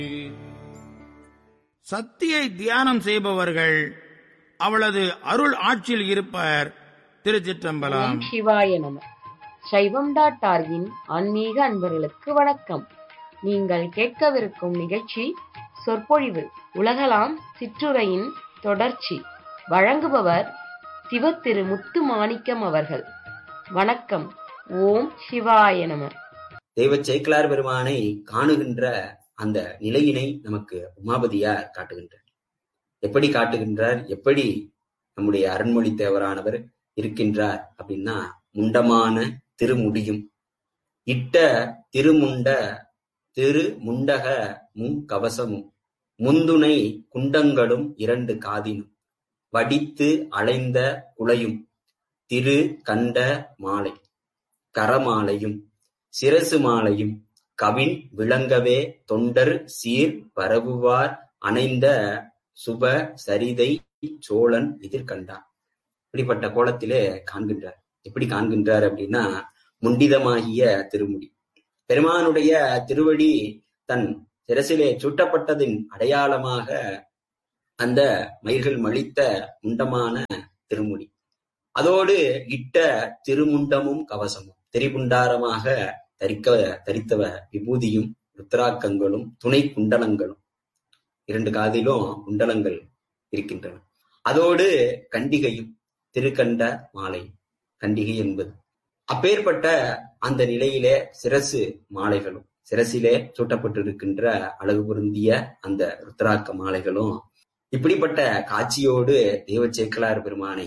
சக்தியை தியானம் செய்பவர்கள் அவளது அருள் ஆட்சியில் இருப்பர் திருச்சிற்றம்பலம் ஓம் சிவாய நம சைவம் டாட் ஆர்கின் ஆன்மீக அன்பர்களுக்கு வணக்கம் நீங்கள் கேட்கவிருக்கும் நிகழ்ச்சி சொற்பொழிவு உலகலாம் சிற்றுரையின் தொடர்ச்சி வழங்குபவர் சிவ திரு முத்து மாணிக்கம் அவர்கள் வணக்கம் ஓம் சிவாய நம தெய்வ சேக்கிலார் பெருமானை காணுகின்ற அந்த நிலையினை நமக்கு உமாபதியார் காட்டுகின்றார் எப்படி காட்டுகின்றார் எப்படி நம்முடைய அருண்மொழி தேவரானவர் இருக்கின்றார் அப்படின்னா முண்டமான திருமுடியும் இட்ட திருமுண்ட திரு முண்டக முன் கவசமும் முந்துணை குண்டங்களும் இரண்டு காதினும் வடித்து அலைந்த குலையும் திரு கண்ட மாலை கரமாலையும் சிரசு மாலையும் கவின் விளங்கவே தொண்டர் சீர் பரவுவார் அணைந்த சுப சரிதை சோழன் எதிர்கண்டார் இப்படிப்பட்ட கோலத்திலே காண்கின்றார் எப்படி காண்கின்றார் அப்படின்னா முண்டிதமாகிய திருமுடி பெருமானுடைய திருவடி தன் சிரசிலே சுட்டப்பட்டதின் அடையாளமாக அந்த மயிர்கள் மலித்த முண்டமான திருமுடி அதோடு இட்ட திருமுண்டமும் கவசமும் திரிபுண்டாரமாக தரிக்க தரித்தவ விபூதியும் ருத்ராக்கங்களும் துணை குண்டலங்களும் இரண்டு காதிலும் குண்டலங்கள் இருக்கின்றன அதோடு கண்டிகையும் திருக்கண்ட மாலை கண்டிகை என்பது அப்பேற்பட்ட அந்த நிலையிலே சிரசு மாலைகளும் சிரசிலே சூட்டப்பட்டிருக்கின்ற அழகு பொருந்திய அந்த ருத்ராக்க மாலைகளும் இப்படிப்பட்ட காட்சியோடு தெய்வச்சேக்கலார் பெருமானை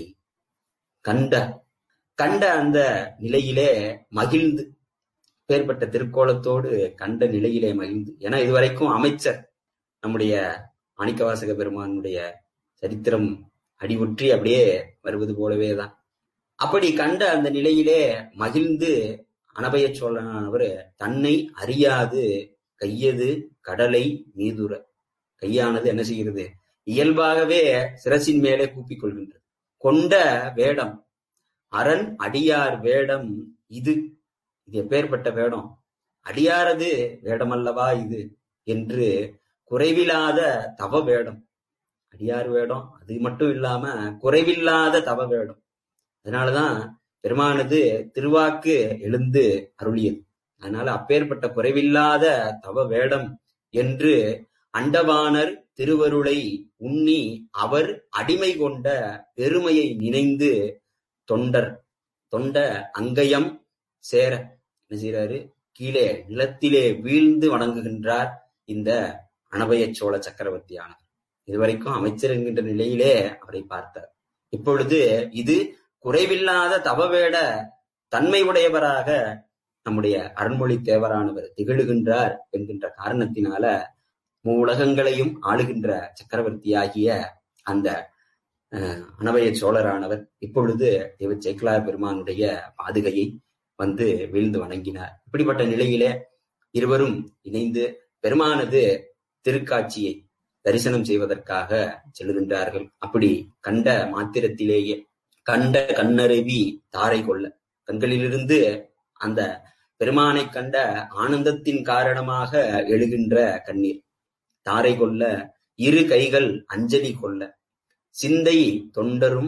கண்ட கண்ட அந்த நிலையிலே மகிழ்ந்து பேர்பட்ட திருக்கோலத்தோடு கண்ட நிலையிலே மகிழ்ந்து ஏன்னா இதுவரைக்கும் அமைச்சர் நம்முடைய மாணிக்கவாசக பெருமானுடைய சரித்திரம் அடிவுற்றி அப்படியே வருவது போலவே தான் அப்படி கண்ட அந்த நிலையிலே மகிழ்ந்து அனபய சோழனானவர் தன்னை அறியாது கையது கடலை மீதுர கையானது என்ன செய்கிறது இயல்பாகவே சிரசின் மேலே கூப்பிக் கொள்கின்றது கொண்ட வேடம் அரண் அடியார் வேடம் இது இது எப்பேற்பட்ட வேடம் அடியாரது வேடமல்லவா இது என்று குறைவில்லாத தவ வேடம் அடியார் வேடம் அது மட்டும் இல்லாம குறைவில்லாத தவ வேடம் அதனாலதான் பெருமானது திருவாக்கு எழுந்து அருளியது அதனால அப்பேற்பட்ட குறைவில்லாத தவ வேடம் என்று அண்டவானர் திருவருளை உண்ணி அவர் அடிமை கொண்ட பெருமையை நினைந்து தொண்டர் தொண்ட அங்கயம் சேர என்ன செய்யறாரு கீழே நிலத்திலே வீழ்ந்து வணங்குகின்றார் இந்த அனபய சோழ சக்கரவர்த்தியானவர் இதுவரைக்கும் அமைச்சர் என்கின்ற நிலையிலே அவரை பார்த்தார் இப்பொழுது இது குறைவில்லாத தவவேட தன்மை உடையவராக நம்முடைய அருண்மொழி தேவரானவர் திகழுகின்றார் என்கின்ற காரணத்தினால மூலகங்களையும் ஆளுகின்ற சக்கரவர்த்தியாகிய அந்த அனவய சோழரானவர் இப்பொழுது தேவ சேக்கலார் பெருமானுடைய பாதுகையை வந்து வீழ்ந்து வணங்கினார் இப்படிப்பட்ட நிலையிலே இருவரும் இணைந்து பெருமானது திருக்காட்சியை தரிசனம் செய்வதற்காக செல்கின்றார்கள் அப்படி கண்ட மாத்திரத்திலேயே கண்ட கண்ணருவி தாரை கொள்ள கண்களிலிருந்து அந்த பெருமானை கண்ட ஆனந்தத்தின் காரணமாக எழுகின்ற கண்ணீர் தாரை கொள்ள இரு கைகள் அஞ்சலி கொள்ள சிந்தை தொண்டரும்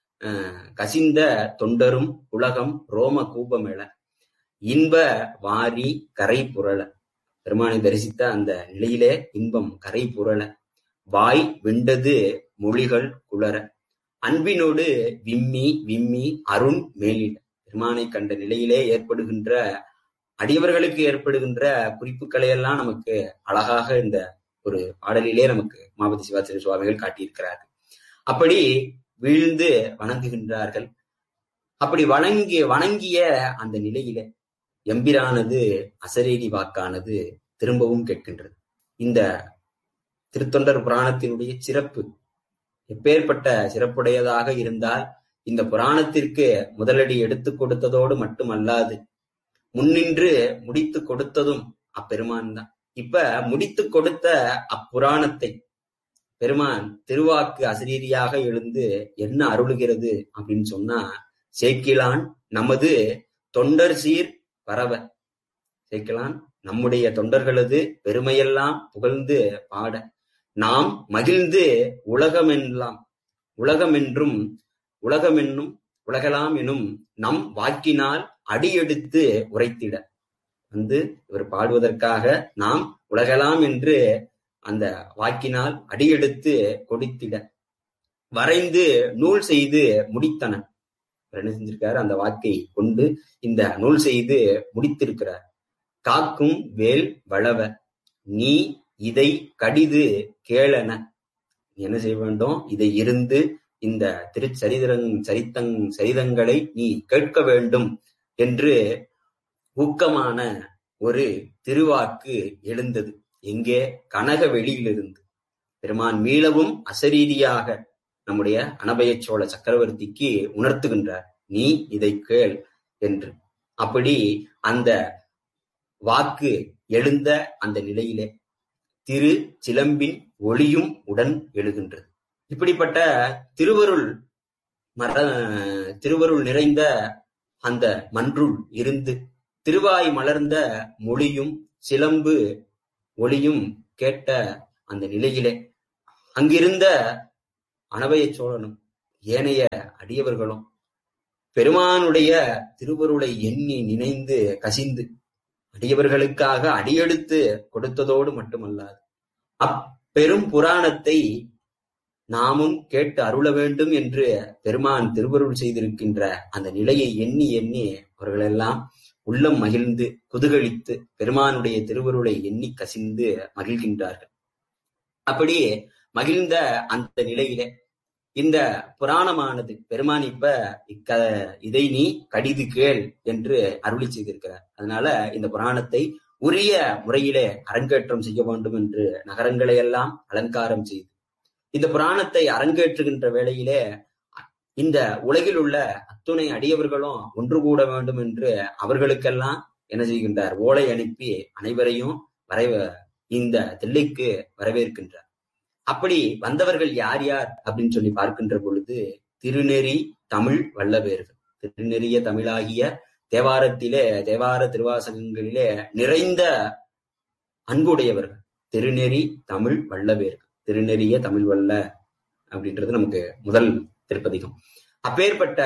கசிந்த தொண்டரும் உலகம் ரோம கூபமெழ இன்ப வாரி கரை புரள பெருமானை தரிசித்த அந்த நிலையிலே இன்பம் கரை புரள வாய் வெண்டது மொழிகள் குளர அன்பினோடு விம்மி விம்மி அருண் மேலிட பெருமானை கண்ட நிலையிலே ஏற்படுகின்ற அடியவர்களுக்கு ஏற்படுகின்ற குறிப்புகளை எல்லாம் நமக்கு அழகாக இந்த ஒரு பாடலிலே நமக்கு மாபதி சிவாச்சாரிய சுவாமிகள் காட்டியிருக்கிறார்கள் அப்படி வீழ்ந்து வணங்குகின்றார்கள் அப்படி வணங்கி வணங்கிய அந்த நிலையிலே எம்பிரானது அசரீரி வாக்கானது திரும்பவும் கேட்கின்றது இந்த திருத்தொண்டர் புராணத்தினுடைய சிறப்பு எப்பேற்பட்ட சிறப்புடையதாக இருந்தால் இந்த புராணத்திற்கு முதலடி எடுத்துக் கொடுத்ததோடு மட்டுமல்லாது முன்னின்று முடித்து கொடுத்ததும் அப்பெருமான் தான் இப்ப முடித்து கொடுத்த அப்புராணத்தை பெருமான் திருவாக்கு அசரீரியாக எழுந்து என்ன அருளுகிறது அப்படின்னு சொன்னா சேக்கிலான் நமது தொண்டர் சீர் பரவ சேக்கிலான் நம்முடைய தொண்டர்களது பெருமையெல்லாம் புகழ்ந்து பாட நாம் மகிழ்ந்து உலகமெல்லாம் உலகமென்றும் உலகமென்னும் உலகலாம் எனும் நம் வாக்கினால் அடியெடுத்து உரைத்திட வந்து இவர் பாடுவதற்காக நாம் உலகலாம் என்று அந்த வாக்கினால் அடியெடுத்து கொடுத்திட வரைந்து நூல் செய்து முடித்தனர் அவர் என்ன செஞ்சிருக்காரு அந்த வாக்கை கொண்டு இந்த நூல் செய்து முடித்திருக்கிறார் காக்கும் வேல் வளவ நீ இதை கடிது கேளன நீ என்ன செய்ய வேண்டும் இதை இருந்து இந்த திருச்சரிதரங் சரித்தங் சரிதங்களை நீ கேட்க வேண்டும் என்று ஊக்கமான ஒரு திருவாக்கு எழுந்தது எங்கே கனக வெளியிலிருந்து பெருமான் மீளவும் அசரீரியாக நம்முடைய அனபய சோழ சக்கரவர்த்திக்கு உணர்த்துகின்றார் நீ இதை கேள் என்று அப்படி அந்த வாக்கு எழுந்த அந்த நிலையிலே திரு சிலம்பின் ஒளியும் உடன் எழுகின்றது இப்படிப்பட்ட திருவருள் மர திருவருள் நிறைந்த அந்த மன்றுள் இருந்து திருவாய் மலர்ந்த மொழியும் சிலம்பு ஒளியும் கேட்ட அந்த நிலையிலே அங்கிருந்த அனவய சோழனும் ஏனைய அடியவர்களும் பெருமானுடைய திருவருளை எண்ணி நினைந்து கசிந்து அடியவர்களுக்காக அடியெடுத்து கொடுத்ததோடு மட்டுமல்லாது அப்பெரும் புராணத்தை நாமும் கேட்டு அருள வேண்டும் என்று பெருமான் திருவருள் செய்திருக்கின்ற அந்த நிலையை எண்ணி எண்ணி அவர்களெல்லாம் உள்ளம் மகிழ்ந்து குதுகலித்து பெருமானுடைய திருவருளை எண்ணி கசிந்து மகிழ்கின்றார்கள் அப்படி மகிழ்ந்த அந்த நிலையிலே இந்த புராணமானது பெருமான் இப்ப இக்க இதை நீ கடிது கேள் என்று அருளி செய்திருக்கிறார் அதனால இந்த புராணத்தை உரிய முறையிலே அரங்கேற்றம் செய்ய வேண்டும் என்று நகரங்களை எல்லாம் அலங்காரம் செய்து இந்த புராணத்தை அரங்கேற்றுகின்ற வேளையிலே இந்த உலகில் உள்ள அத்துணை அடியவர்களும் ஒன்று கூட வேண்டும் என்று அவர்களுக்கெல்லாம் என்ன செய்கின்றார் ஓலை அனுப்பி அனைவரையும் வரை இந்த தில்லைக்கு வரவேற்கின்றார் அப்படி வந்தவர்கள் யார் யார் அப்படின்னு சொல்லி பார்க்கின்ற பொழுது திருநெறி தமிழ் வல்லவேர்கள் திருநெறிய தமிழாகிய தேவாரத்திலே தேவார திருவாசகங்களிலே நிறைந்த அன்புடையவர்கள் திருநெறி தமிழ் வல்லவேர்கள் திருநெறிய தமிழ் வல்ல அப்படின்றது நமக்கு முதல் திருப்பதிகம் அப்பேற்பட்ட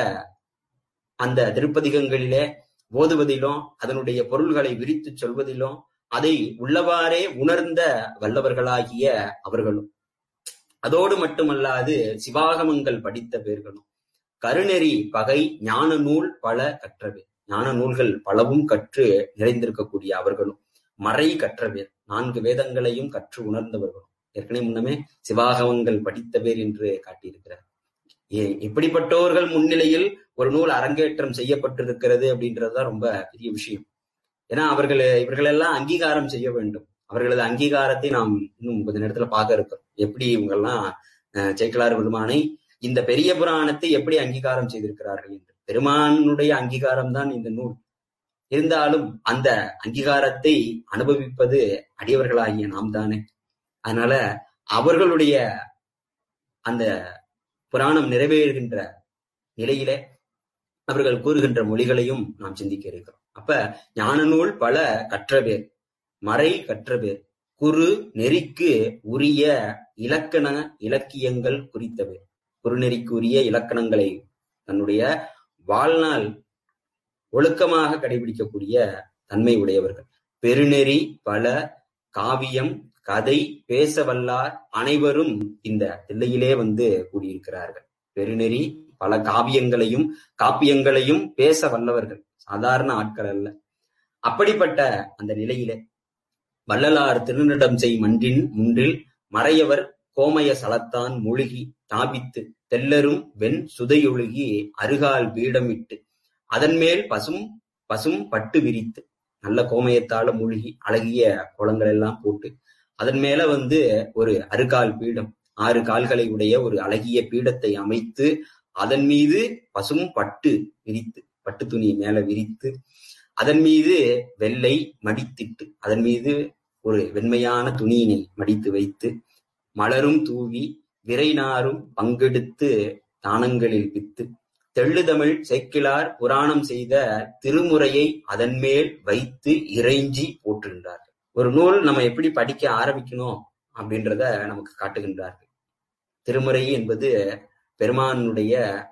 அந்த திருப்பதிகங்களிலே ஓதுவதிலும் அதனுடைய பொருள்களை விரித்து சொல்வதிலும் அதை உள்ளவாறே உணர்ந்த வல்லவர்களாகிய அவர்களும் அதோடு மட்டுமல்லாது சிவாகமங்கள் படித்த பேர்களும் கருநெறி பகை ஞான நூல் பல கற்றவே ஞான நூல்கள் பலவும் கற்று நிறைந்திருக்கக்கூடிய அவர்களும் மறை கற்றவேர் நான்கு வேதங்களையும் கற்று உணர்ந்தவர்களும் ஏற்கனவே முன்னமே சிவாகமங்கள் படித்த பேர் என்று காட்டியிருக்கிறார் இப்படிப்பட்டோர்கள் முன்னிலையில் ஒரு நூல் அரங்கேற்றம் செய்யப்பட்டிருக்கிறது அப்படின்றதுதான் ரொம்ப பெரிய விஷயம் ஏன்னா அவர்கள் இவர்களெல்லாம் அங்கீகாரம் செய்ய வேண்டும் அவர்களது அங்கீகாரத்தை நாம் இன்னும் கொஞ்ச நேரத்துல பார்க்க இருக்கிறோம் எப்படி இவங்கெல்லாம் சேக்கலார் பெருமானை இந்த பெரிய புராணத்தை எப்படி அங்கீகாரம் செய்திருக்கிறார்கள் என்று பெருமானுடைய அங்கீகாரம் தான் இந்த நூல் இருந்தாலும் அந்த அங்கீகாரத்தை அனுபவிப்பது அடியவர்களாகிய நாம் தானே அதனால அவர்களுடைய அந்த புராணம் நிறைவேறுகின்ற நிலையிலே அவர்கள் கூறுகின்ற மொழிகளையும் நாம் சிந்திக்க இருக்கிறோம் அப்ப ஞான நூல் பல கற்றபேர் மறை கற்றபேர் குறு நெறிக்கு உரிய இலக்கண இலக்கியங்கள் குறித்தவை குறுநெறிக்கு உரிய இலக்கணங்களை தன்னுடைய வாழ்நாள் ஒழுக்கமாக கடைபிடிக்கக்கூடிய தன்மை உடையவர்கள் பெருநெறி பல காவியம் கதை பேச வல்லார் அனைவரும் இந்த தில்லையிலே வந்து கூடியிருக்கிறார்கள் பெருநெறி பல காவியங்களையும் காப்பியங்களையும் பேச வல்லவர்கள் சாதாரண ஆட்கள் அல்ல அப்படிப்பட்ட அந்த நிலையிலே வள்ளலார் திருநடம் செய் மன்றின் முன்றில் மறையவர் கோமய சலத்தான் மூழ்கி தாபித்து தெல்லரும் வெண் சுதையொழுகி அருகால் பீடமிட்டு அதன் மேல் பசும் பசும் பட்டு விரித்து நல்ல கோமயத்தால மூழ்கி அழகிய கோலங்கள் எல்லாம் போட்டு அதன் மேல வந்து ஒரு அருகால் பீடம் ஆறு கால்களை உடைய ஒரு அழகிய பீடத்தை அமைத்து அதன் மீது பசும் பட்டு விரித்து பட்டு துணி மேல விரித்து அதன் மீது வெள்ளை மடித்திட்டு அதன் மீது ஒரு வெண்மையான துணியினை மடித்து வைத்து மலரும் தூவி விரைநாரும் பங்கெடுத்து தானங்களில் பித்து தெள்ளுதமிழ் சேக்கிழார் புராணம் செய்த திருமுறையை அதன் மேல் வைத்து இறைஞ்சி போற்றுகின்றார்கள் ஒரு நூல் நம்ம எப்படி படிக்க ஆரம்பிக்கணும் அப்படின்றத நமக்கு காட்டுகின்றார்கள் திருமுறை என்பது பெருமானுடைய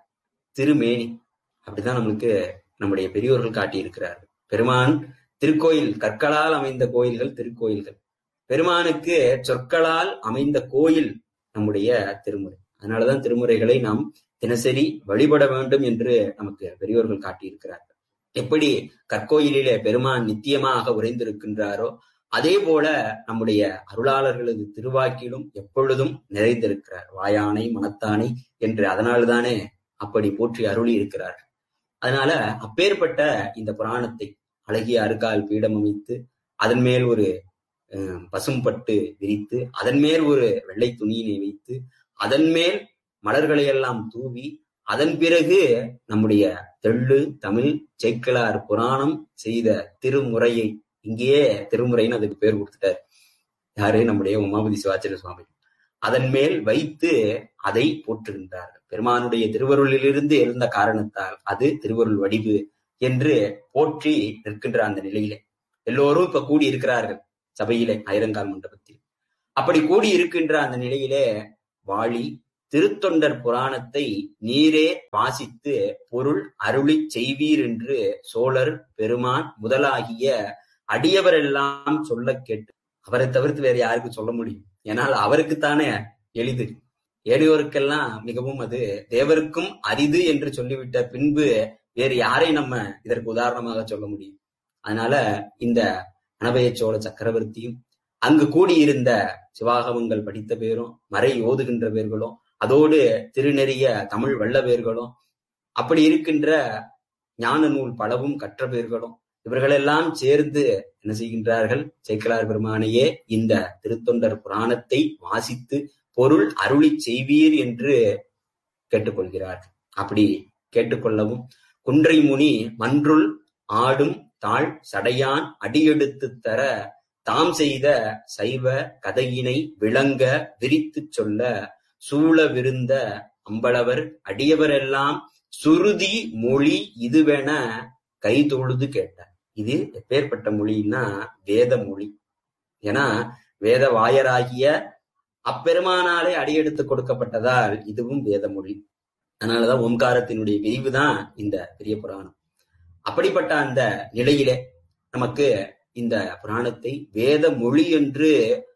திருமேனி அப்படிதான் நம்மளுக்கு நம்முடைய பெரியோர்கள் காட்டியிருக்கிறார்கள் பெருமான் திருக்கோயில் கற்களால் அமைந்த கோயில்கள் திருக்கோயில்கள் பெருமானுக்கு சொற்களால் அமைந்த கோயில் நம்முடைய திருமுறை அதனாலதான் திருமுறைகளை நாம் தினசரி வழிபட வேண்டும் என்று நமக்கு பெரியோர்கள் காட்டியிருக்கிறார்கள் எப்படி கற்கோயிலிலே பெருமான் நித்தியமாக உறைந்திருக்கின்றாரோ அதே போல நம்முடைய அருளாளர்களது திருவாக்கிலும் எப்பொழுதும் நிறைந்திருக்கிறார் வாயானை மனத்தானை என்று அதனால்தானே அப்படி போற்றி அருளி இருக்கிறார் அதனால அப்பேற்பட்ட இந்த புராணத்தை அழகிய அருகால் பீடம் அமைத்து அதன் மேல் ஒரு அஹ், பசும்பட்டு விரித்து அதன் மேல் ஒரு வெள்ளை துணியினை வைத்து அதன் மேல் மலர்களை எல்லாம் தூவி அதன் பிறகு நம்முடைய தெள்ளு தமிழ் சேக்கிழார் புராணம் செய்த திருமுறையை இங்கேயே திருமுறைன்னு அதுக்கு பேர் கொடுத்துட்டார் யாரு நம்முடைய உமாபதி சிவாச்சாரிய சுவாமி அதன் மேல் வைத்து அதை போற்றுகின்றார்கள் பெருமானுடைய திருவருளிலிருந்து எழுந்த காரணத்தால் அது திருவருள் வடிவு என்று போற்றி நிற்கின்ற அந்த நிலையிலே எல்லோரும் இப்ப கூடி இருக்கிறார்கள் சபையிலே ஆயிரங்கால் மண்டபத்தில் அப்படி கூடி இருக்கின்ற அந்த நிலையிலே வாழி திருத்தொண்டர் புராணத்தை நீரே வாசித்து பொருள் அருளிச் செய்வீர் என்று சோழர் பெருமான் முதலாகிய அடியவரெல்லாம் சொல்ல கேட்டு அவரை தவிர்த்து வேற யாருக்கு சொல்ல முடியும் ஏனால் அவருக்குத்தானே எளிது ஏனையோருக்கெல்லாம் மிகவும் அது தேவருக்கும் அரிது என்று சொல்லிவிட்ட பின்பு வேறு யாரை நம்ம இதற்கு உதாரணமாக சொல்ல முடியும் அதனால இந்த அனபய சோழ சக்கரவர்த்தியும் அங்கு கூடியிருந்த சிவாகமங்கள் படித்த பேரும் மறை ஓதுகின்ற பேர்களும் அதோடு திருநெறிய தமிழ் வல்ல பேர்களும் அப்படி இருக்கின்ற ஞான நூல் பலவும் கற்ற பேர்களும் இவர்களெல்லாம் சேர்ந்து என்ன செய்கின்றார்கள் சேக்கிழார் பெருமானையே இந்த திருத்தொண்டர் புராணத்தை வாசித்து பொருள் அருளி செய்வீர் என்று கேட்டுக்கொள்கிறார்கள் அப்படி கேட்டுக்கொள்ளவும் குன்றை முனி மன்றுள் ஆடும் தாழ் சடையான் அடியெடுத்து தர தாம் செய்த சைவ கதையினை விளங்க விரித்துச் சொல்ல சூழவிருந்த அம்பளவர் அடியவரெல்லாம் சுருதி மொழி இதுவென கை தொழுது கேட்டார் இது எப்பேற்பட்ட மொழின்னா வேத மொழி ஏன்னா வேத வாயராகிய அப்பெருமானாலே அடியெடுத்து கொடுக்கப்பட்டதால் இதுவும் வேத மொழி அதனாலதான் ஓம்காரத்தினுடைய விரிவுதான் இந்த பெரிய புராணம் அப்படிப்பட்ட அந்த நிலையிலே நமக்கு இந்த புராணத்தை வேத மொழி என்று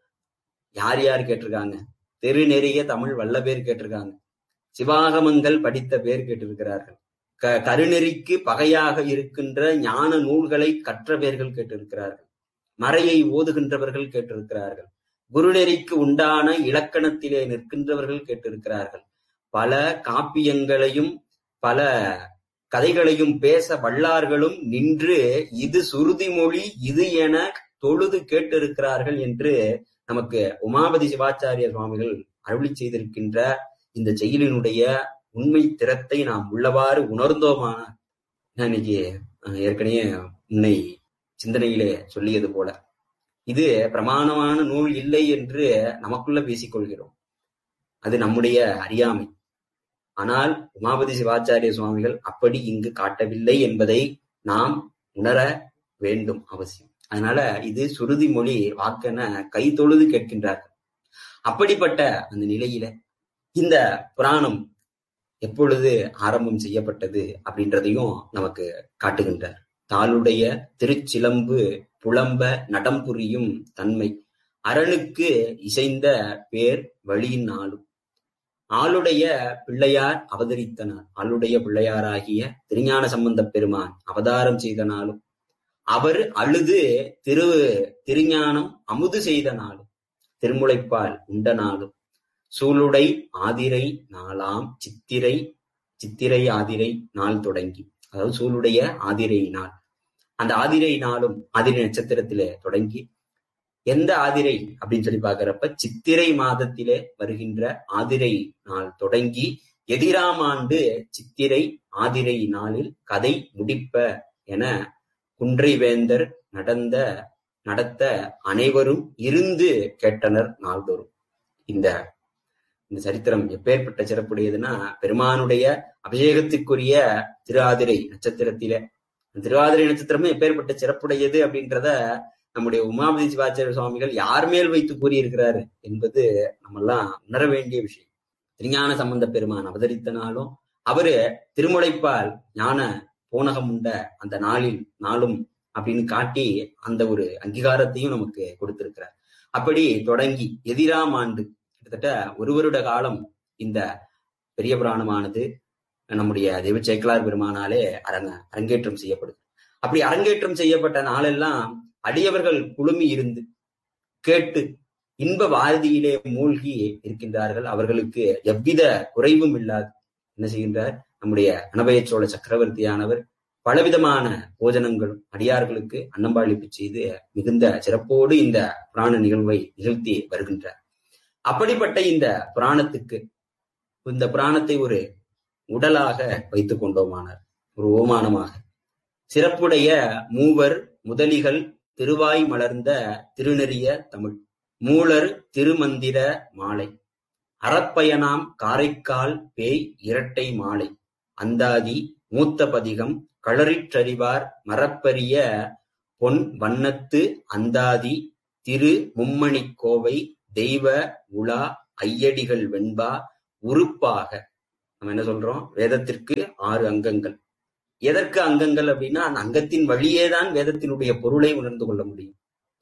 யார் யார் கேட்டிருக்காங்க திருநெறிய தமிழ் வல்ல பேர் கேட்டிருக்காங்க சிவாகமங்கள் படித்த பேர் கேட்டிருக்கிறார்கள் க கருநெறிக்கு பகையாக இருக்கின்ற ஞான நூல்களை கற்ற பேர்கள் கேட்டிருக்கிறார்கள் மறையை ஓதுகின்றவர்கள் கேட்டிருக்கிறார்கள் குருநெறிக்கு உண்டான இலக்கணத்திலே நிற்கின்றவர்கள் கேட்டிருக்கிறார்கள் பல காப்பியங்களையும் பல கதைகளையும் பேச வல்லார்களும் நின்று இது சுருதி மொழி இது என தொழுது கேட்டிருக்கிறார்கள் என்று நமக்கு உமாபதி சிவாச்சாரிய சுவாமிகள் அருளி செய்திருக்கின்ற இந்த செயலினுடைய உண்மை திறத்தை நாம் உள்ளவாறு உணர்ந்தோமானால் நான் இன்னைக்கு அஹ், ஏற்கனவே முன்னை சிந்தனையிலே சொல்லியது போல இது பிரமாணமான நூல் இல்லை என்று நமக்குள்ள பேசிக்கொள்கிறோம் அது நம்முடைய அறியாமை ஆனால் உமாபதி சிவாச்சாரிய சுவாமிகள் அப்படி இங்கு காட்டவில்லை என்பதை நாம் உணர வேண்டும் அவசியம் அதனால இது சுருதி மொழி வாக்கென கை தொழுது கேட்கின்றார்கள் அப்படிப்பட்ட அந்த நிலையில இந்த புராணம் எப்பொழுது ஆரம்பம் செய்யப்பட்டது அப்படின்றதையும் நமக்கு காட்டுகின்றார் தாளுடைய திருச்சிலம்பு புலம்ப நடம் புரியும் தன்மை அரணுக்கு இசைந்த பேர் வழியின் ஆளும் ஆளுடைய பிள்ளையார் அவதரித்த நாள் ஆளுடைய பிள்ளையாராகிய திருஞான சம்பந்தப் பெருமான் அவதாரம் செய்த நாளும் அவர் அழுது திரு திருஞானம் அமுது செய்த நாளும் திருமுலைப்பால் உண்ட நாளும் சூளுடை ஆதிரை நாளாம் சித்திரை சித்திரை ஆதிரை நாள் தொடங்கி அதாவது சூளுடைய ஆதிரை நாள் அந்த ஆதிரை நாளும் ஆதிரை நட்சத்திரத்திலே தொடங்கி எந்த ஆதிரை அப்படின்னு சொல்லி பாக்குறப்ப சித்திரை மாதத்திலே வருகின்ற ஆதிரை நாள் தொடங்கி எதிராம் ஆண்டு சித்திரை ஆதிரை நாளில் கதை முடிப்ப என குன்றைவேந்தர் நடந்த நடத்த அனைவரும் இருந்து கேட்டனர் நாள்தோறும் இந்த இந்த சரித்திரம் எப்பேற்பட்ட சிறப்புடையதுன்னா பெருமானுடைய அபிஷேகத்திற்குரிய திருஆதிரை நட்சத்திரத்திலே திருவாதிரை நட்சத்திரமும் எப்பேற்பட்ட சிறப்புடையது அப்படின்றத நம்முடைய உமாபதி சிவாச்சாரிய சுவாமிகள் யார் மேல் வைத்து கூறியிருக்கிறாரு என்பது நம்ம எல்லாம் உணர வேண்டிய விஷயம் திருஞான சம்பந்த பெருமான் அவதரித்த நாளும் அவரு திருமுலைப்பால் ஞான பூனகம் உண்ட அந்த நாளில் நாளும் அப்படின்னு காட்டி அந்த ஒரு அங்கீகாரத்தையும் நமக்கு கொடுத்திருக்கிறார் அப்படி தொடங்கி எதிராம் ஆண்டு கிட்டத்தட்ட ஒரு வருட காலம் இந்த பெரிய புராணமானது நம்முடைய தெய்வ சேக்கலார் பெருமானாலே அரங்க அரங்கேற்றம் செய்யப்படுது அப்படி அரங்கேற்றம் செய்யப்பட்ட நாளெல்லாம் அடியவர்கள் குழுமி இருந்து கேட்டு இன்ப வாதியிலே மூழ்கி இருக்கின்றார்கள் அவர்களுக்கு எவ்வித குறைவும் இல்லாது என்ன செய்கின்றார் நம்முடைய அனபய சோழ சக்கரவர்த்தியானவர் பலவிதமான போஜனங்களும் அடியார்களுக்கு அன்னம்பாளிப்பு செய்து மிகுந்த சிறப்போடு இந்த புராண நிகழ்வை நிகழ்த்தி வருகின்றார் அப்படிப்பட்ட இந்த புராணத்துக்கு இந்த புராணத்தை ஒரு உடலாக வைத்துக் கொண்டோமானார் ஒரு ஓமானமாக சிறப்புடைய மூவர் முதலிகள் திருவாய் மலர்ந்த திருநெறிய தமிழ் மூலர் திருமந்திர மாலை அறப்பயனாம் காரைக்கால் பேய் இரட்டை மாலை அந்தாதி மூத்த பதிகம் களறிற்றறிவார் மரப்பரிய பொன் வண்ணத்து அந்தாதி திரு மும்மணிக் கோவை தெய்வ உலா ஐயடிகள் வெண்பா உறுப்பாக நம்ம என்ன சொல்றோம் வேதத்திற்கு ஆறு அங்கங்கள் எதற்கு அங்கங்கள் அப்படின்னா அந்த அங்கத்தின் வழியேதான் வேதத்தினுடைய பொருளை உணர்ந்து கொள்ள முடியும்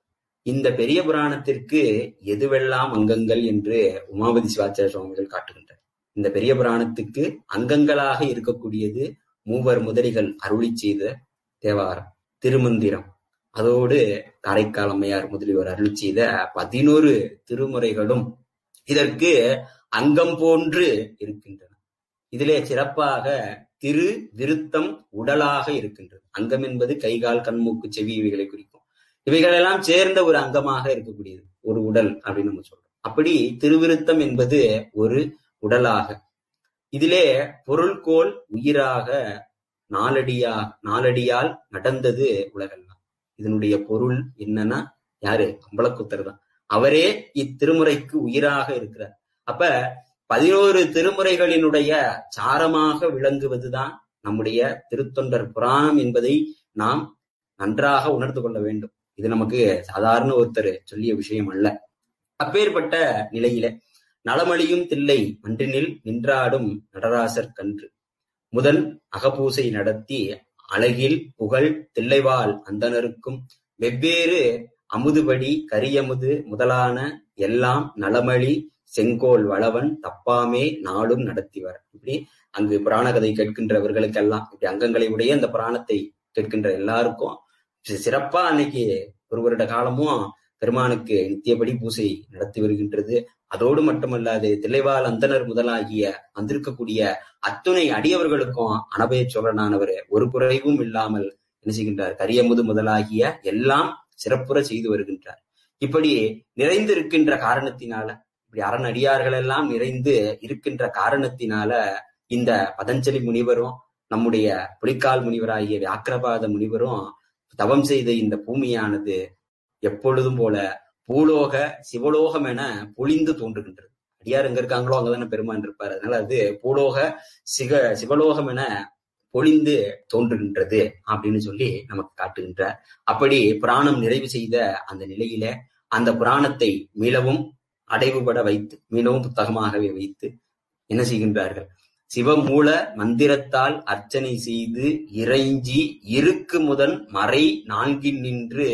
இந்த பெரிய புராணத்திற்கு எதுவெல்லாம் அங்கங்கள் என்று உமாபதி சிவாச்சாரிய சுவாமிகள் காட்டுகின்றனர் இந்த பெரிய புராணத்துக்கு அங்கங்களாக இருக்கக்கூடியது மூவர் முதலிகள் அருளி செய்த தேவாரம் திருமந்திரம் அதோடு காரைக்கால் அம்மையார் முதலியோர் அருளி செய்த பதினோரு திருமுறைகளும் இதற்கு அங்கம் போன்று இருக்கின்றன இதிலே சிறப்பாக திரு விருத்தம் உடலாக இருக்கின்றது அங்கம் என்பது கைகால் கண்மூக்கு செவி இவைகளை குறிக்கும் இவைகளெல்லாம் சேர்ந்த ஒரு அங்கமாக இருக்கக்கூடியது ஒரு உடல் அப்படின்னு நம்ம சொல்றோம் அப்படி திருவிருத்தம் என்பது ஒரு உடலாக இதிலே பொருள்கோள் உயிராக நாலடியா நாலடியால் நடந்தது உலகெல்லாம் இதனுடைய பொருள் என்னன்னா யாரு அம்பலக்குத்தர் தான் அவரே இத்திருமுறைக்கு உயிராக இருக்கிறார் அப்ப பதினோரு திருமுறைகளினுடைய சாரமாக விளங்குவதுதான் நம்முடைய திருத்தொண்டர் புராணம் என்பதை நாம் நன்றாக உணர்ந்து கொள்ள வேண்டும் இது நமக்கு சாதாரண ஒருத்தர் சொல்லிய விஷயம் அல்ல அப்பேற்பட்ட நிலையில நலமழியும் தில்லை மன்றினில் நின்றாடும் நடராசர் கன்று முதன் அகப்பூசை நடத்தி அழகில் புகழ் தில்லைவாள் அந்தனருக்கும் வெவ்வேறு அமுதுபடி கரியமுது முதலான எல்லாம் நலமழி செங்கோல் வளவன் தப்பாமே நாளும் நடத்திவர் இப்படி அங்கு புராண கதை கேட்கின்றவர்களுக்கெல்லாம் இப்படி அங்கங்களை உடைய அந்த புராணத்தை கேட்கின்ற எல்லாருக்கும் சிறப்பா அன்னைக்கு ஒரு வருட காலமும் பெருமானுக்கு நித்தியபடி பூசை நடத்தி வருகின்றது அதோடு மட்டுமல்லாது தில்லைவாள் அந்தனர் முதலாகிய வந்திருக்கக்கூடிய அத்துணை அடியவர்களுக்கும் அனபய சோழனானவர் ஒரு குறைவும் இல்லாமல் என்ன செய்கின்றார் கரியமுது முதலாகிய எல்லாம் சிறப்புற செய்து வருகின்றார் இப்படி நிறைந்து இருக்கின்ற காரணத்தினால இப்படி அறநடியார்கள் எல்லாம் நிறைந்து இருக்கின்ற காரணத்தினால இந்த பதஞ்சலி முனிவரும் நம்முடைய புலிக்கால் முனிவராகிய வியாக்கிரபாத முனிவரும் தவம் செய்த இந்த பூமியானது எப்பொழுதும் போல பூலோக சிவலோகம் என பொழிந்து தோன்றுகின்றது அடியார் எங்க இருக்காங்களோ அங்கதானே பெருமான் இருப்பார் அதனால அது பூலோக சிக சிவலோகம் என பொழிந்து தோன்றுகின்றது அப்படின்னு சொல்லி நமக்கு காட்டுகின்றார் அப்படி புராணம் நிறைவு செய்த அந்த நிலையில அந்த புராணத்தை மீளவும் அடைவுபட வைத்து மீளவும் புத்தகமாகவே வைத்து என்ன செய்கின்றார்கள் சிவமூல மந்திரத்தால் அர்ச்சனை செய்து இறைஞ்சி இருக்கு முதன் மறை நான்கின் நின்று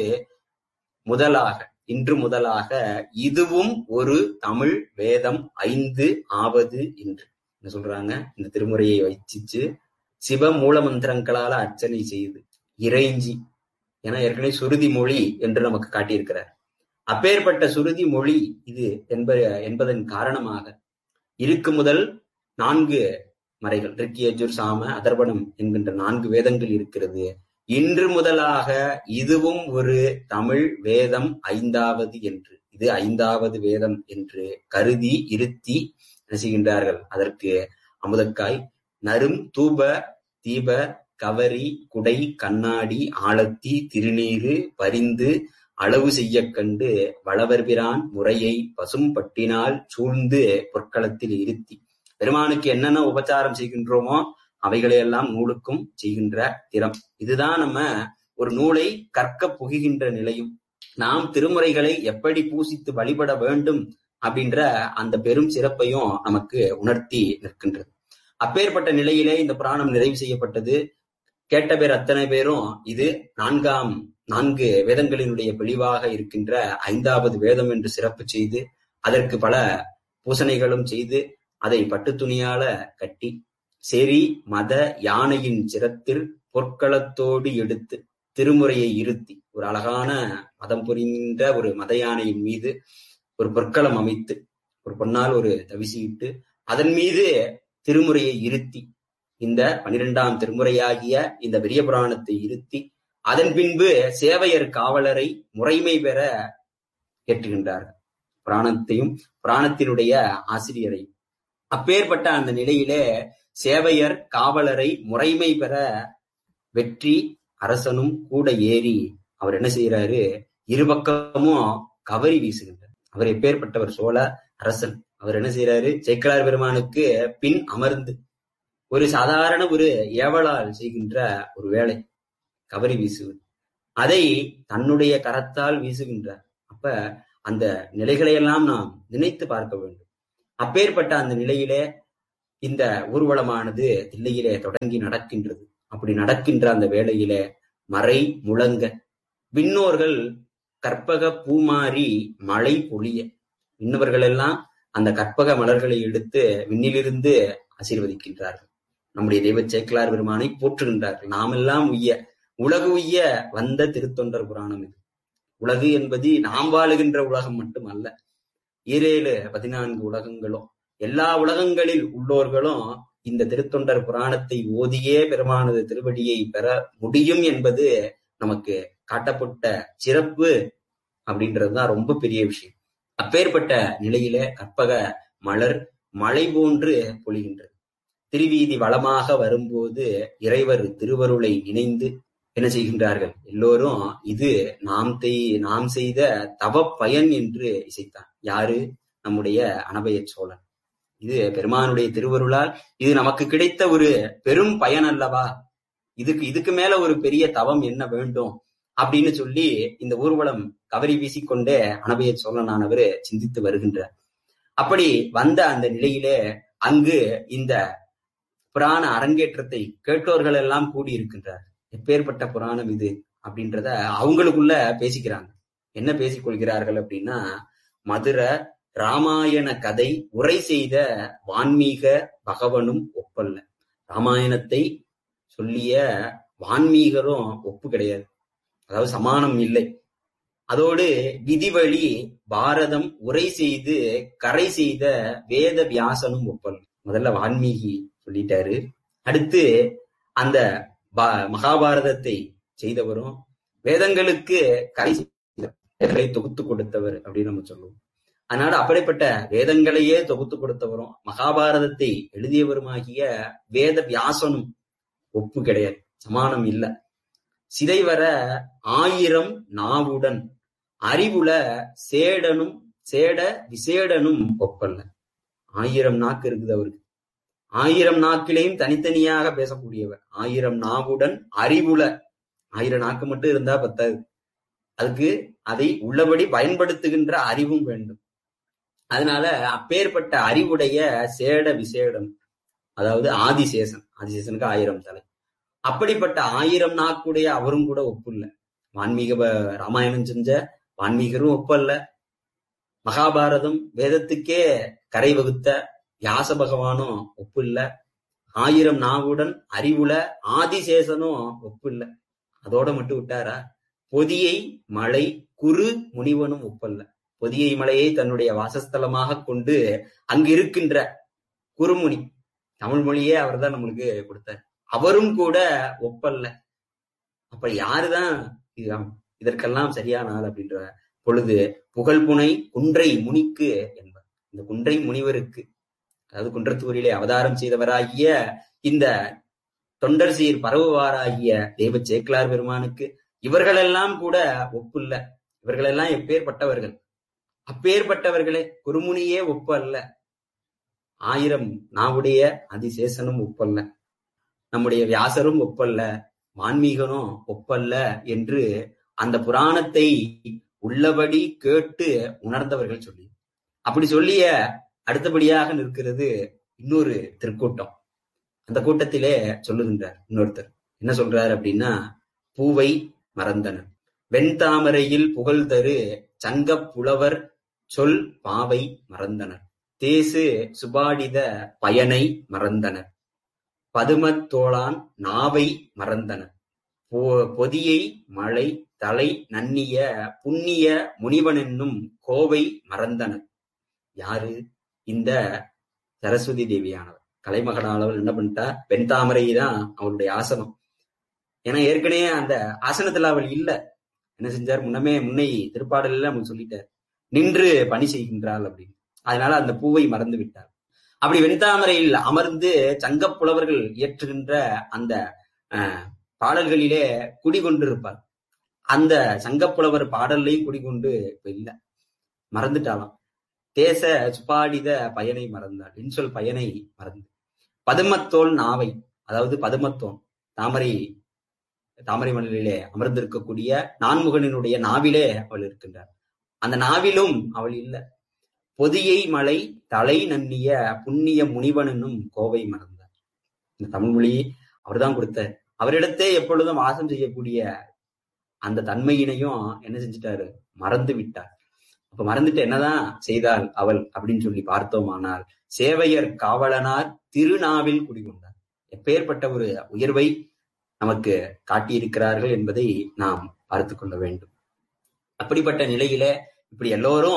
முதலாக இன்று முதலாக இதுவும் ஒரு தமிழ் வேதம் ஐந்து ஆவது என்று என்ன சொல்றாங்க இந்த திருமுறையை வச்சிச்சு சிவ மூல மந்திரங்களால அர்ச்சனை செய்து இறைஞ்சி ஏன்னா ஏற்கனவே சுருதி மொழி என்று நமக்கு காட்டியிருக்கிறார் அப்பேற்பட்ட சுருதி மொழி இது என்ப என்பதன் காரணமாக இருக்கு முதல் நான்கு மறைகள் ரிக்கியஜுர் சாம அதர்வனம் என்கின்ற நான்கு வேதங்கள் இருக்கிறது இன்று முதலாக இதுவும் ஒரு தமிழ் வேதம் ஐந்தாவது என்று இது ஐந்தாவது வேதம் என்று கருதி இருத்தி செய்கின்றார்கள் அதற்கு அமுதக்காய் நரும் தூப தீப கவரி குடை கண்ணாடி ஆழத்தி திருநீரு பரிந்து அளவு செய்ய கண்டு வளவர்பிரான் முறையை பசும் பட்டினால் சூழ்ந்து பொற்களத்தில் இருத்தி பெருமானுக்கு என்னென்ன உபச்சாரம் செய்கின்றோமோ அவைகளையெல்லாம் நூலுக்கும் செய்கின்ற திறம் இதுதான் நம்ம ஒரு நூலை கற்க புகுகின்ற நிலையும் நாம் திருமுறைகளை எப்படி பூசித்து வழிபட வேண்டும் அப்படின்ற அந்த பெரும் சிறப்பையும் நமக்கு உணர்த்தி நிற்கின்றது அப்பேற்பட்ட நிலையிலே இந்த புராணம் நிறைவு செய்யப்பட்டது கேட்ட பேர் அத்தனை பேரும் இது நான்காம் நான்கு வேதங்களினுடைய தெளிவாக இருக்கின்ற ஐந்தாவது வேதம் என்று சிறப்பு செய்து அதற்கு பல பூசணைகளும் செய்து அதை பட்டு துணியால கட்டி செரி மத யானையின் சிரத்தில் பொற்களத்தோடு எடுத்து திருமுறையை இருத்தி ஒரு அழகான மதம் புரிகின்ற ஒரு மத யானையின் மீது ஒரு பொற்களம் அமைத்து ஒரு பொன்னால் ஒரு தவிசியிட்டு அதன் மீது திருமுறையை இருத்தி இந்த பனிரெண்டாம் திருமுறையாகிய இந்த பெரிய புராணத்தை இருத்தி அதன் பின்பு சேவையர் காவலரை முறைமை பெற ஏற்றுகின்றார்கள் புராணத்தையும் புராணத்தினுடைய ஆசிரியரை அப்பேற்பட்ட அந்த நிலையிலே சேவையர் காவலரை முறைமை பெற வெற்றி அரசனும் கூட ஏறி அவர் என்ன செய்யறாரு இருபக்கமும் கவரி வீசுகின்றார் அவர் எப்பேற்பட்டவர் சோழ அரசன் அவர் என்ன செய்யறாரு சேக்கலார் பெருமானுக்கு பின் அமர்ந்து ஒரு சாதாரண ஒரு ஏவலால் செய்கின்ற ஒரு வேலை கவரி வீசுவது அதை தன்னுடைய கரத்தால் வீசுகின்றார் அப்ப அந்த நிலைகளையெல்லாம் நாம் நினைத்து பார்க்க வேண்டும் அப்பேற்பட்ட அந்த நிலையிலே இந்த ஊர்வலமானது தில்லையிலே தொடங்கி நடக்கின்றது அப்படி நடக்கின்ற அந்த வேளையிலே மறை முழங்க விண்ணோர்கள் கற்பக பூமாரி மழை பொழிய விண்ணவர்கள் எல்லாம் அந்த கற்பக மலர்களை எடுத்து விண்ணிலிருந்து ஆசீர்வதிக்கின்றார்கள் நம்முடைய தெய்வ சேக்கலார் பெருமானை போற்றுகின்றார்கள் நாமெல்லாம் உய்ய உலகு உய்ய வந்த திருத்தொண்டர் புராணம் இது உலகு என்பது நாம் வாழுகின்ற உலகம் மட்டுமல்ல ஈரேழு பதினான்கு உலகங்களும் எல்லா உலகங்களில் உள்ளோர்களும் இந்த திருத்தொண்டர் புராணத்தை ஓதியே பெருமானது திருவடியை பெற முடியும் என்பது நமக்கு காட்டப்பட்ட சிறப்பு அப்படின்றதுதான் ரொம்ப பெரிய விஷயம் அப்பேற்பட்ட நிலையில கற்பக மலர் மழை போன்று பொழிகின்றது திருவீதி வளமாக வரும்போது இறைவர் திருவருளை நினைந்து என்ன செய்கின்றார்கள் எல்லோரும் இது நாம் நாம் செய்த தவ பயன் என்று இசைத்தான் யாரு நம்முடைய அனபய சோழன் இது பெருமானுடைய திருவருளால் இது நமக்கு கிடைத்த ஒரு பெரும் பயன் அல்லவா இதுக்கு இதுக்கு மேல ஒரு பெரிய தவம் என்ன வேண்டும் அப்படின்னு சொல்லி இந்த ஊர்வலம் கவரி வீசிக்கொண்டே அனபய சோழனானவர் சிந்தித்து வருகின்றார் அப்படி வந்த அந்த நிலையிலே அங்கு இந்த புராண அரங்கேற்றத்தை கேட்டோர்கள் எல்லாம் கூடி இருக்கின்றார் எப்பேற்பட்ட புராணம் இது அப்படின்றத அவங்களுக்குள்ள பேசிக்கிறாங்க என்ன பேசிக்கொள்கிறார்கள் அப்படின்னா மதுரை ராமாயண கதை உரை செய்த வான்மீக பகவனும் ஒப்பல்ல ராமாயணத்தை சொல்லிய வான்மீகரும் ஒப்பு கிடையாது அதாவது சமானம் இல்லை அதோடு விதிவழி பாரதம் உரை செய்து கரை செய்த வேத வியாசனும் ஒப்பல் முதல்ல வான்மீகி சொல்லிட்டாரு அடுத்து அந்த மகாபாரதத்தை செய்தவரும் வேதங்களுக்கு கரை வேதங்களை தொகுத்து கொடுத்தவர் அப்படின்னு நம்ம சொல்லுவோம் அதனால அப்படிப்பட்ட வேதங்களையே தொகுத்து கொடுத்தவரும் மகாபாரதத்தை எழுதியவருமாகிய வேத வியாசனும் ஒப்பு கிடையாது சமானம் இல்ல சிதைவர ஆயிரம் நாவுடன் அறிவுல சேடனும் சேட விசேடனும் ஒப்பல்ல ஆயிரம் நாக்கு இருக்குது அவருக்கு ஆயிரம் நாக்கிலையும் தனித்தனியாக பேசக்கூடியவர் ஆயிரம் நாவுடன் அறிவுல ஆயிரம் நாக்கு மட்டும் இருந்தா பத்தாது அதுக்கு அதை உள்ளபடி பயன்படுத்துகின்ற அறிவும் வேண்டும் அதனால அப்பேற்பட்ட அறிவுடைய சேட விசேடம் அதாவது ஆதிசேஷன் ஆதிசேஷனுக்கு ஆயிரம் தலை அப்படிப்பட்ட ஆயிரம் நாக்குடைய அவரும் கூட ஒப்புல்ல வான்மீக ராமாயணம் செஞ்ச வான்மீகரும் ஒப்பல்ல மகாபாரதம் வேதத்துக்கே கரை வகுத்த வியாச பகவானும் ஒப்பு இல்ல ஆயிரம் நாவுடன் அறிவுல ஆதிசேஷனும் ஒப்பு இல்ல அதோட மட்டும் விட்டாரா பொதியை மலை குறு முனிவனும் ஒப்பல்ல பொதியை மலையை தன்னுடைய வாசஸ்தலமாக கொண்டு அங்கு இருக்கின்ற குறுமுனி தமிழ் மொழியே அவர் தான் நம்மளுக்கு கொடுத்தார் அவரும் கூட ஒப்பல்ல அப்ப யாருதான் இதற்கெல்லாம் சரியான ஆள் அப்படின்ற பொழுது புகழ்புனை குன்றை முனிக்கு என்பார் இந்த குன்றை முனிவருக்கு அதாவது குன்றத்தூரிலே அவதாரம் செய்தவராகிய இந்த தொண்டர் சீர் பரவுவாராகிய தெய்வ சேக்கலார் பெருமானுக்கு இவர்களெல்லாம் கூட ஒப்புல்ல இவர்களெல்லாம் எப்பேற்பட்டவர்கள் அப்பேற்பட்டவர்களே குருமுனியே ஒப்பல்ல ஆயிரம் நாவுடைய அதிசேஷனும் ஒப்பல்ல நம்முடைய வியாசரும் ஒப்பல்ல வான்மீகனும் ஒப்பல்ல என்று அந்த புராணத்தை உள்ளபடி கேட்டு உணர்ந்தவர்கள் சொல்லி அப்படி சொல்லிய அடுத்தபடியாக நிற்கிறது இன்னொரு திருக்கூட்டம் அந்த கூட்டத்திலே சொல்லுகின்றார் இன்னொருத்தர் என்ன சொல்றார் அப்படின்னா பூவை மறந்தனர் வெண்தாமரையில் புகழ் தரு சங்கப் புலவர் சொல் பாவை மறந்தனர் தேசு சுபாடித பயனை மறந்தனர் பதுமத் தோளான் நாவை மறந்தனர் பொ- பொதியை மழை தலை நன்னிய புண்ணிய முனிவன் என்னும் கோவை மறந்தனர் யாரு இந்த சரஸ்வதி தேவியானவர் கலைமகனானவள் என்ன பண்ணிட்டா பெண் தாமரை தான் அவளுடைய ஆசனம் ஏன்னா ஏற்கனவே அந்த ஆசனத்துல அவள் இல்ல என்ன செஞ்சார் முன்னமே முன்னை திருப்பாடல்ல நமக்கு சொல்லிட்டார் நின்று பணி செய்கின்றாள் அப்படின்னு அதனால அந்த பூவை மறந்து விட்டார் அப்படி வெண்தாமரையில் அமர்ந்து சங்கப் புலவர்கள் இயற்றுகின்ற அந்த அஹ், பாடல்களிலே குடிகொண்டிருப்பார் அந்த சங்கப்புலவர் பாடல்லையும் குடிகொண்டு இப்ப இல்ல மறந்துட்டாளாம் தேச சுப்பாடித பயனை மறந்தாள் இன்சொல் பயனை மறந்து பதுமத்தோல் நாவை அதாவது பதுமத்தோன் தாமரை தாமரை மலரிலே அமர்ந்திருக்கக்கூடிய நான்முகனினுடைய நாவிலே அவள் இருக்கின்றார் அந்த நாவிலும் அவள் இல்ல பொதியை மலை தலை நன்னிய புண்ணிய முனிவன் என்னும் கோவை மறந்தார் இந்த தமிழ் மொழி அவர்தான் கொடுத்தார் அவரிடத்தே எப்பொழுதும் வாசம் செய்யக்கூடிய அந்த தன்மையினையும் என்ன செஞ்சிட்டாரு மறந்து விட்டார் அப்ப மறந்துட்டு என்னதான் செய்தாள் அவள் அப்படின்னு சொல்லி பார்த்தோமானால் சேவையர் காவலனார் திருநாவில் குடிகொண்டார் எப்பேற்பட்ட ஒரு உயர்வை நமக்கு காட்டியிருக்கிறார்கள் என்பதை நாம் பார்த்து கொள்ள வேண்டும் அப்படிப்பட்ட நிலையில இப்படி எல்லோரும்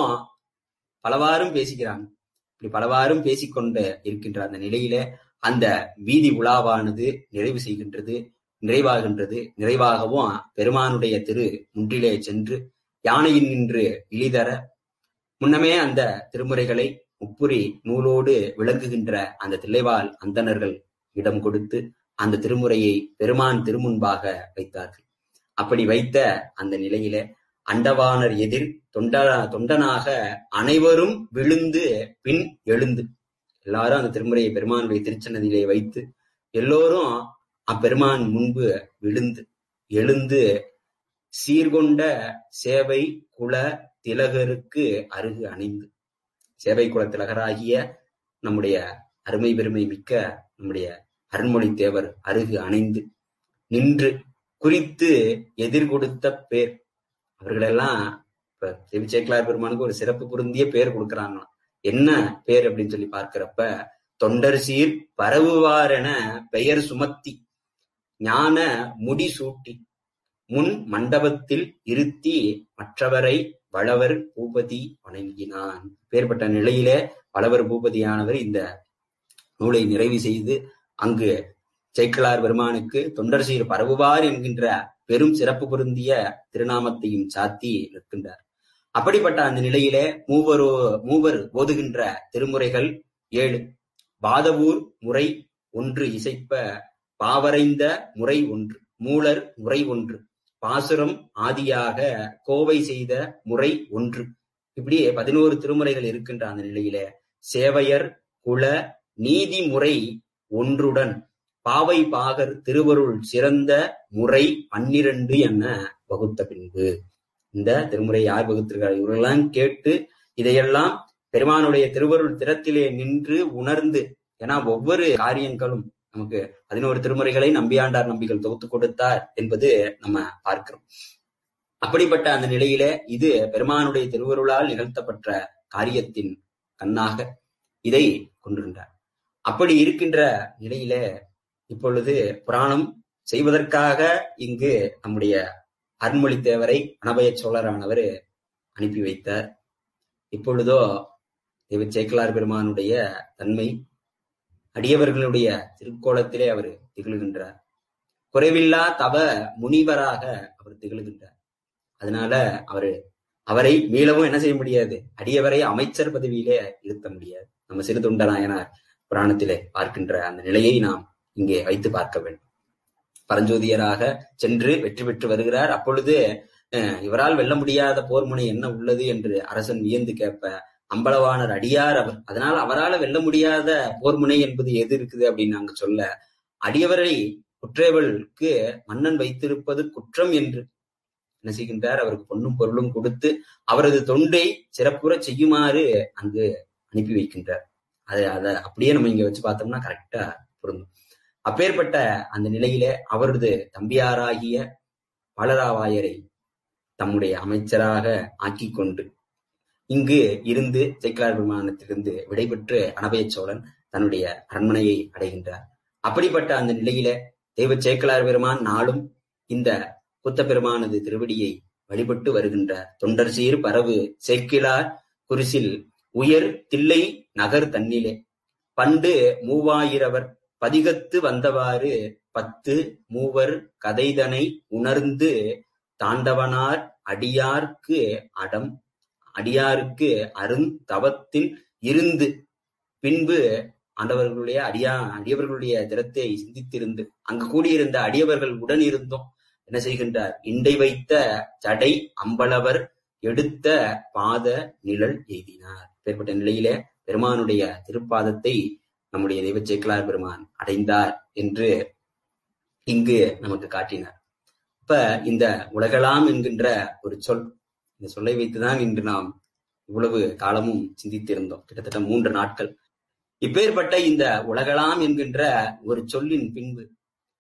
பலவாறும் பேசிக்கிறாங்க இப்படி பலவாறும் பேசிக்கொண்டு இருக்கின்ற அந்த நிலையில அந்த வீதி உலாவானது நிறைவு செய்கின்றது நிறைவாகின்றது நிறைவாகவும் பெருமானுடைய திரு முன்றிலே சென்று யானையின் நின்று இழிதர முன்னமே அந்த திருமுறைகளை முப்புரி நூலோடு விளங்குகின்ற அந்த தில்லைவாழ் அந்தணர்கள் இடம் கொடுத்து அந்த திருமுறையை பெருமான் திருமுன்பாக வைத்தார்கள் அப்படி வைத்த அந்த நிலையில அண்டவானர் எதிர் தொண்ட தொண்டனாக அனைவரும் விழுந்து பின் எழுந்து எல்லாரும் அந்த திருமுறையை பெருமானுடைய திருச்சன்னதியிலே வைத்து எல்லோரும் அப்பெருமான் முன்பு விழுந்து எழுந்து சீர்கொண்ட சேவை குல திலகருக்கு அருகு அணிந்து சேவை குல திலகராகிய நம்முடைய அருமை பெருமை மிக்க நம்முடைய அருண்மொழி தேவர் அருகு அணைந்து நின்று குறித்து எதிர்கொடுத்த பேர் அவர்களெல்லாம் இப்ப செவிச்சேக்கலார் பெருமானுக்கு ஒரு சிறப்பு பொருந்திய பேர் கொடுக்கறாங்களாம் என்ன பேர் அப்படின்னு சொல்லி பார்க்கிறப்ப தொண்டர் சீர் பரவுவாரென பெயர் சுமத்தி ஞான முடி சூட்டி முன் மண்டபத்தில் இருத்தி மற்றவரை வளவர் பூபதி வணங்கினான் பேர்பட்ட நிலையிலே வளவர் பூபதியானவர் இந்த நூலை நிறைவு செய்து அங்கு சேக்கிழார் பெருமானுக்கு தொண்டர் சீர் பரவுவார் என்கின்ற பெரும் சிறப்பு பொருந்திய திருநாமத்தையும் சாத்தி நிற்கின்றார் அப்படிப்பட்ட அந்த நிலையிலே மூவரோ மூவர் ஓதுகின்ற திருமுறைகள் ஏழு பாதவூர் முறை ஒன்று இசைப்ப பாவரைந்த முறை ஒன்று மூலர் முறை ஒன்று பாசுரம் ஆதியாக கோவை செய்த முறை ஒன்று இப்படியே பதினோரு திருமுறைகள் இருக்கின்ற அந்த நிலையில சேவையர் குல நீதிமுறை ஒன்றுடன் பாவை பாகர் திருவருள் சிறந்த முறை பன்னிரண்டு என வகுத்த பின்பு இந்த திருமுறை யார் வகுத்திருக்கிறார் இவர்களெல்லாம் கேட்டு இதையெல்லாம் பெருமானுடைய திருவருள் திறத்திலே நின்று உணர்ந்து ஏன்னா ஒவ்வொரு காரியங்களும் நமக்கு பதினோரு திருமுறைகளை நம்பியாண்டார் நம்பிகள் தொகுத்து கொடுத்தார் என்பது நம்ம பார்க்கிறோம் அப்படிப்பட்ட அந்த நிலையில இது பெருமானுடைய திருவருளால் நிகழ்த்தப்பட்ட காரியத்தின் கண்ணாக இதை கொண்டிருந்தார் அப்படி இருக்கின்ற நிலையில இப்பொழுது புராணம் செய்வதற்காக இங்கு நம்முடைய அருண்மொழி தேவரை அனபய சோழரானவர் அனுப்பி வைத்தார் இப்பொழுதோ தேவ சேக்கலார் பெருமானுடைய தன்மை அடியவர்களுடைய திருக்கோலத்திலே அவர் திகழ்கின்றார் குறைவில்லா தவ முனிவராக அவர் திகழ்கின்றார் அதனால அவரு அவரை மீளவும் என்ன செய்ய முடியாது அடியவரை அமைச்சர் பதவியிலே இருத்த முடியாது நம்ம சிறு தொண்டநாயனார் புராணத்திலே பார்க்கின்ற அந்த நிலையை நாம் இங்கே வைத்து பார்க்க வேண்டும் பரஞ்சோதியராக சென்று வெற்றி பெற்று வருகிறார் அப்பொழுது அஹ் இவரால் வெல்ல முடியாத போர்முனை என்ன உள்ளது என்று அரசன் வியந்து கேட்ப அம்பலவாணர் அடியார் அவர் அதனால அவரால வெல்ல முடியாத போர்முனை என்பது எது இருக்குது அப்படின்னு நாங்க சொல்ல அடியவரை குற்றேவலுக்கு மன்னன் வைத்திருப்பது குற்றம் என்று என்ன செய்கின்றார் அவருக்கு பொன்னும் பொருளும் கொடுத்து அவரது தொண்டை சிறப்புற செய்யுமாறு அங்கு அனுப்பி வைக்கின்றார் அதை அதை அப்படியே நம்ம இங்க வச்சு பார்த்தோம்னா கரெக்டா பொருந்தும் அப்பேற்பட்ட அந்த நிலையிலே அவரது தம்பியாராகிய பாலராவாயரை தம்முடைய அமைச்சராக ஆக்கிக் கொண்டு இங்கு இருந்து சேக்கிலார் விமானத்திலிருந்து விடைபெற்று அனபய சோழன் தன்னுடைய அரண்மனையை அடைகின்றார் அப்படிப்பட்ட அந்த நிலையில தெய்வ சேக்கிலார் பெருமான் நாளும் இந்த புத்த பெருமானது திருவடியை வழிபட்டு வருகின்றார் தொண்டர் சீர் பரவு சேக்கிலார் குரிசில் உயர் தில்லை நகர் தன்னிலே பண்டு மூவாயிரவர் பதிகத்து வந்தவாறு பத்து மூவர் கதைதனை உணர்ந்து தாண்டவனார் அடியார்க்கு அடம் அடியாருக்கு அருந்தவத்தில் இருந்து பின்பு ஆண்டவர்களுடைய அடியா அடியவர்களுடைய திறத்தை சிந்தித்திருந்து அங்கு கூடியிருந்த அடியவர்கள் உடன் இருந்தோம் என்ன செய்கின்றார் இண்டை வைத்த ஜடை அம்பலவர் எடுத்த பாத நிழல் எய்தினார் பேர்பட்ட நிலையிலே பெருமானுடைய திருப்பாதத்தை நம்முடைய தெய்வ சேக்கலார் பெருமான் அடைந்தார் என்று இங்கு நமக்கு காட்டினார் இப்ப இந்த உலகலாம் என்கின்ற ஒரு சொல் இந்த சொல்லை வைத்துதான் இன்று நாம் இவ்வளவு காலமும் சிந்தித்திருந்தோம் கிட்டத்தட்ட மூன்று நாட்கள் இப்பேற்பட்ட இந்த உலகலாம் என்கின்ற ஒரு சொல்லின் பின்பு